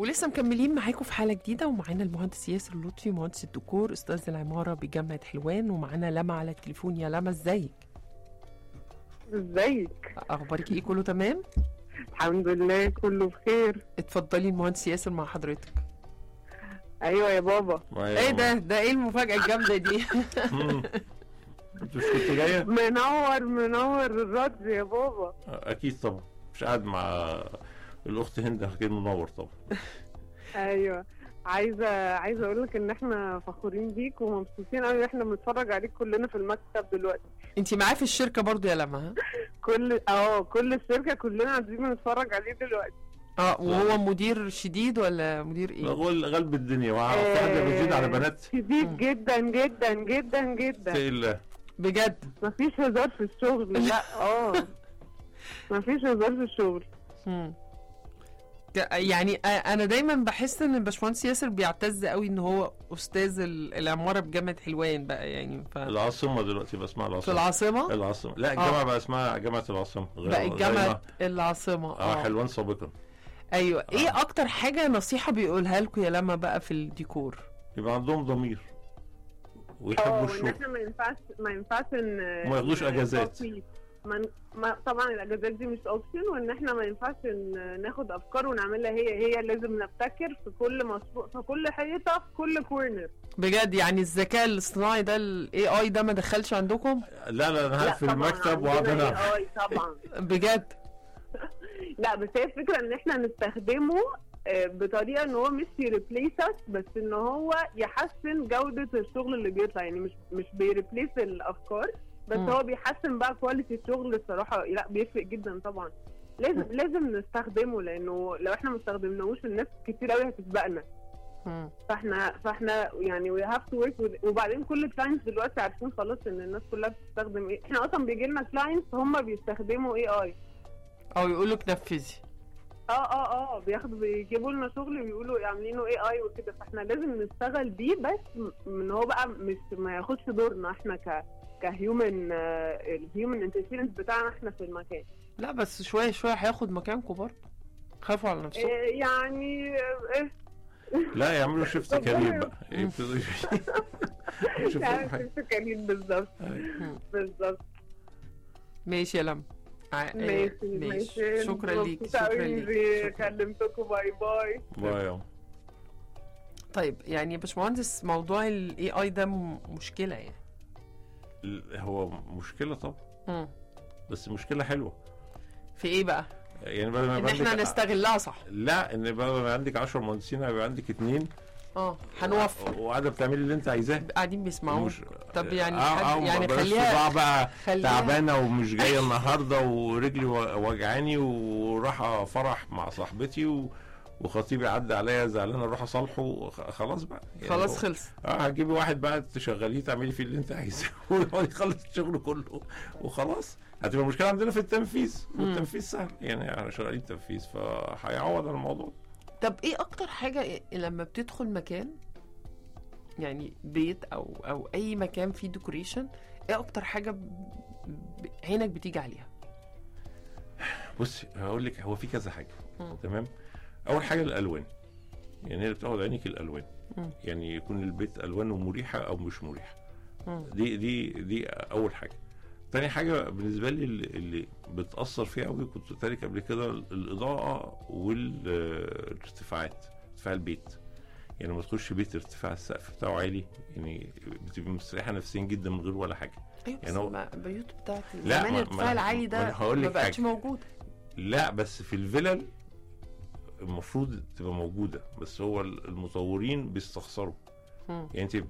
ولسه مكملين معاكم في حاله جديده ومعانا المهندس ياسر لطفي مهندس الديكور استاذ العماره بجامعه حلوان ومعانا لما على التليفون يا لما ازيك ازيك اخبارك ايه كله تمام الحمد لله كله بخير اتفضلي المهندس ياسر مع حضرتك ايوه يا بابا ايه ده ده ايه المفاجاه الجامده دي مم. انت مش كنت جايه؟ منور منور الرد يا بابا اكيد طبعا مش قاعد مع الاخت هند اكيد منور طبعا ايوه عايزه عايزه اقول لك ان احنا فخورين بيك ومبسوطين قوي احنا بنتفرج عليك كلنا في المكتب دلوقتي انت معاه في الشركه برضو يا لما ها كل اه كل الشركه كلنا قاعدين بنتفرج عليه دلوقتي اه وهو مدير شديد ولا مدير ايه غل غلب الدنيا وفي حاجه بتزيد على بنات شديد جدا جدا جدا جدا اتقي الله بجد مفيش هزار في الشغل لا اه مفيش هزار في الشغل مم. ك- يعني آه، انا دايما بحس ان الباشمهندس ياسر بيعتز قوي ان هو استاذ ال- العماره بجامعه حلوان بقى يعني ف... العاصمه دلوقتي بقى اسمها في العاصمه العاصمه العاصمه لا الجامعه بقى اسمها جامعه العاصمه غير- بقى زي جامعه ما- العاصمه اه حلوان سابقا ايوه ايه آه. اكتر حاجه نصيحه بيقولها لكم يا لما بقى في الديكور يبقى عندهم ضمير ويحبوا اه وان الشغل احنا ما ينفعش ما ينفعش ان وما ياخدوش إن أجازات. نقضي- ما ما طبعا الاجازات دي مش اوبشن وان احنا ما ينفعش ان ناخد افكار ونعملها هي هي لازم نبتكر في كل مشروع في كل حيطه في كل كورنر بجد يعني الذكاء الاصطناعي ده الاي اي ده ما دخلش عندكم لا لا انا قاعد في المكتب وقاعد عندنا انا AI طبعا بجد لا بس هي الفكره ان احنا نستخدمه آه، بطريقه ان هو مش يريبليس اس بس ان هو يحسن جوده الشغل اللي بيطلع يعني مش مش بيريبليس الافكار بس مم. هو بيحسن بقى كواليتي الشغل الصراحه لا بيفرق جدا طبعا لازم لازم نستخدمه لانه لو احنا ما استخدمناهوش الناس كتير قوي هتسبقنا مم. فاحنا فاحنا يعني وي هاف تو ورك وبعدين كل الكلاينتس دلوقتي عارفين خلاص ان الناس كلها بتستخدم ايه احنا اصلا بيجي لنا كلاينتس هم بيستخدموا اي اي او يقول لك نفذي اه اه اه بياخدوا بيجيبوا لنا شغل بيقولوا عاملينه اي اي وكده فاحنا لازم نشتغل بيه بس م- ان هو بقى مش ما ياخدش دورنا احنا ك كهيومن الهيومن انترفيرنس بتاعنا احنا في المكان لا بس شويه شويه هياخد مكانكم برضه خافوا على نفسكم إيه يعني إيه لا يعملوا شيفت ربنا كارير يستر. بقى يبتدوا يشوفوا يعني حاجة. سكرين بالظبط مم. بالظبط ماشي يا لم ع- ماشي آه، ماشي شكرا ليك مبسوطة شكرا أوي ليك إني شكرا. كلمتكم باي باي باي يا عم. طيب يعني يا باشمهندس موضوع الاي اي ده م- مشكله يعني ال- هو مشكله طبعا مم. بس مشكله حلوه في ايه بقى يعني بدل ما ان يبقى احنا عندك- نستغلها صح لا ان بدل ما عندك 10 مهندسين هيبقى عندك اثنين اه هنوفر وقاعده بتعملي اللي انت عايزاه قاعدين بيسمعوك مش- طب يعني آه حد- آه يعني بلاش خليها- صداع بقى خليها تعبانه ومش جايه النهارده ورجلي و- وجعاني وراح فرح مع صاحبتي و... وخطيبي عدى عليا زعلان اروح اصالحه خ- خلاص بقى يعني خلاص هو- خلص اه هتجيبي واحد بقى تشغليه تعملي فيه اللي انت عايزاه ويقعد يخلص الشغل كله وخلاص هتبقى المشكله عندنا في التنفيذ والتنفيذ سهل يعني احنا شغالين تنفيذ فهيعوض عن الموضوع طب ايه اكتر حاجه لما بتدخل مكان يعني بيت او او اي مكان فيه ديكوريشن ايه اكتر حاجه ب... ب... عينك بتيجي عليها بصي هقول لك هو في كذا حاجه مم. تمام اول حاجه الالوان يعني اللي بتاخد عينك الالوان مم. يعني يكون البيت الوانه مريحه او مش مريحه مم. دي دي دي اول حاجه تاني حاجه بالنسبه لي اللي, اللي بتاثر فيها قوي كنت قلت لك قبل كده الاضاءه والارتفاعات ارتفاع البيت يعني لما تخش بيت ارتفاع السقف بتاعه عالي يعني بتبقى مستريحه نفسيا جدا من غير ولا حاجه ايوه بس يعني هو- ما- البيوت بتاعت لا، زمان ما- الارتفاع ما- العالي ما ده أنا هقول ما لك بقتش حاجة. موجود لا بس في الفلل المفروض تبقى موجوده بس هو المطورين بيستخسروا مم. يعني انت